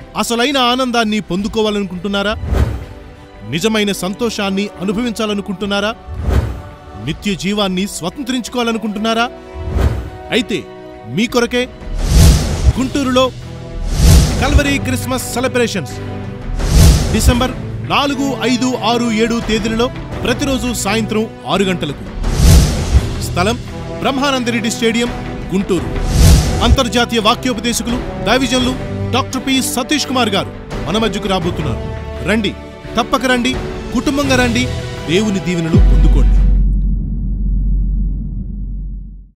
అసలైన ఆనందాన్ని పొందుకోవాలనుకుంటున్నారా నిజమైన సంతోషాన్ని అనుభవించాలనుకుంటున్నారా నిత్య జీవాన్ని స్వతంత్రించుకోవాలనుకుంటున్నారా అయితే మీ కొరకే గుంటూరులో కల్వరీ క్రిస్మస్ సెలబ్రేషన్స్ డిసెంబర్ నాలుగు ఐదు ఆరు ఏడు తేదీలలో ప్రతిరోజు సాయంత్రం ఆరు గంటలకు స్థలం బ్రహ్మానందరెడ్డి స్టేడియం గుంటూరు అంతర్జాతీయ వాక్యోపదేశకులు డైవిజన్లు డాక్టర్ పి సతీష్ కుమార్ గారు మన మధ్యకు రాబోతున్నారు రండి తప్పక రండి కుటుంబంగా రండి దేవుని దీవెనలు పొందుకోండి.